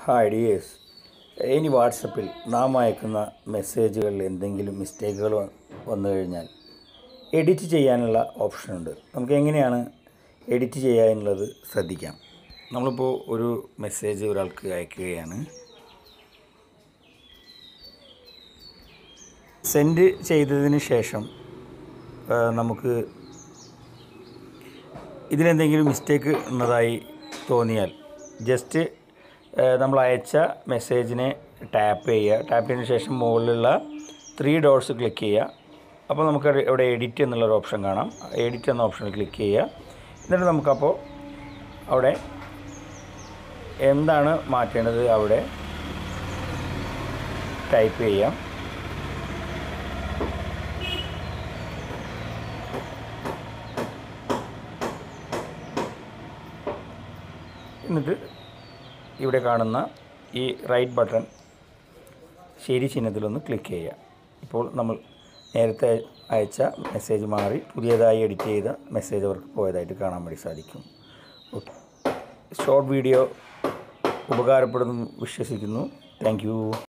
hi dears ഇനി വാട്സപ്പിൽ നാം അയക്കുന്ന മെസ്സേജുകളിൽ എന്തെങ്കിലും മിസ്റ്റേക്കുകൾ വന്നു കഴിഞ്ഞാൽ എഡിറ്റ് ചെയ്യാനുള്ള ഓപ്ഷനുണ്ട് നമുക്ക് എങ്ങനെയാണ് എഡിറ്റ് ചെയ്യാനുള്ളത് ശ്രദ്ധിക്കാം നമ്മളിപ്പോൾ ഒരു മെസ്സേജ് ഒരാൾക്ക് അയക്കുകയാണ് സെൻഡ് ചെയ്തതിന് ശേഷം ആ, നമുക്ക് ഇതിലെന്തെങ്കിലും മിസ്റ്റേക്ക് ഉള്ളതായി തോന്നിയാൽ ജസ്റ്റ് നമ്മൾ അയച്ച മെസ്സേജിനെ ടാപ്പ് ചെയ്യുക ടാപ്പ് ചെയ്തതിന് ശേഷം മുകളിലുള്ള ത്രീ ഡോട്ട്സ് ക്ലിക്ക് ചെയ്യുക അപ്പോൾ നമുക്ക് അവിടെ- ഇവിടെ എഡിറ്റ് എന്നുള്ളൊരു ഓപ്ഷൻ കാണാം എഡിറ്റ് എന്ന ഓപ്ഷനിൽ ക്ലിക്ക് ചെയ്യുക എന്നിട്ട് നമുക്കപ്പോൾ അവിടെ എന്താണ് മാറ്റേണ്ടത് അവിടെ ടൈപ്പ് ചെയ്യാം എന്നിട്ട് ഇവിടെ കാണുന്ന ഈ റൈറ്റ് ബട്ടൺ ശരി ചിഹ്നത്തിലൊന്ന് ക്ലിക്ക് ചെയ്യുക ഇപ്പോൾ നമ്മൾ നേരത്തെ അയച്ച മെസ്സേജ് മാറി പുതിയതായി എഡിറ്റ് ചെയ്ത മെസ്സേജ് അവർക്ക് പോയതായിട്ട് കാണാൻ വേണ്ടി സാധിക്കും ഓക്കെ ഷോർട്ട് വീഡിയോ ഉപകാരപ്പെടുന്നു വിശ്വസിക്കുന്നു താങ്ക്